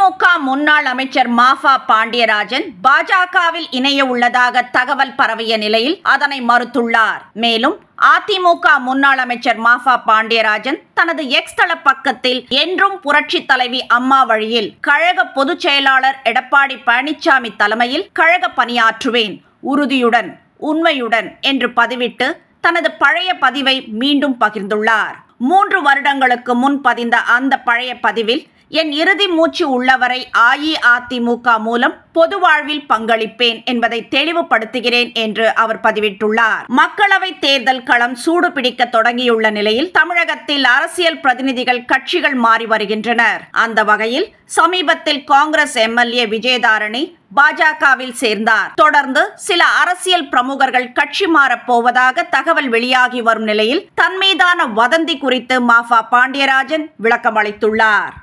அதிமுக முன்னாள் அமைச்சர் மாஃபா பாண்டியராஜன் பாஜகவில் இணைய உள்ளதாக தகவல் பரவிய நிலையில் அதனை மறுத்துள்ளார் மேலும் அதிமுக முன்னாள் அமைச்சர் மாஃபா பாண்டியராஜன் தனது எக்ஸ் தள பக்கத்தில் என்றும் புரட்சி தலைவி அம்மா வழியில் கழக பொதுச் செயலாளர் எடப்பாடி பழனிசாமி தலைமையில் கழக பணியாற்றுவேன் உறுதியுடன் உண்மையுடன் என்று பதிவிட்டு தனது பழைய பதிவை மீண்டும் பகிர்ந்துள்ளார் மூன்று வருடங்களுக்கு முன் பதிந்த அந்த பழைய பதிவில் என் இறுதி மூச்சு உள்ளவரை அஇஅதிமுக மூலம் பொது வாழ்வில் பங்களிப்பேன் என்பதை தெளிவுபடுத்துகிறேன் என்று அவர் பதிவிட்டுள்ளார் மக்களவை தேர்தல் களம் சூடு பிடிக்க தொடங்கியுள்ள நிலையில் தமிழகத்தில் அரசியல் பிரதிநிதிகள் கட்சிகள் மாறி வருகின்றனர் அந்த வகையில் சமீபத்தில் காங்கிரஸ் எம்எல்ஏ விஜயதாரணி பாஜகவில் சேர்ந்தார் தொடர்ந்து சில அரசியல் பிரமுகர்கள் கட்சி மாறப் போவதாக தகவல் வெளியாகி வரும் நிலையில் தன் மீதான வதந்தி குறித்து மாஃபா பாண்டியராஜன் விளக்கம் அளித்துள்ளார்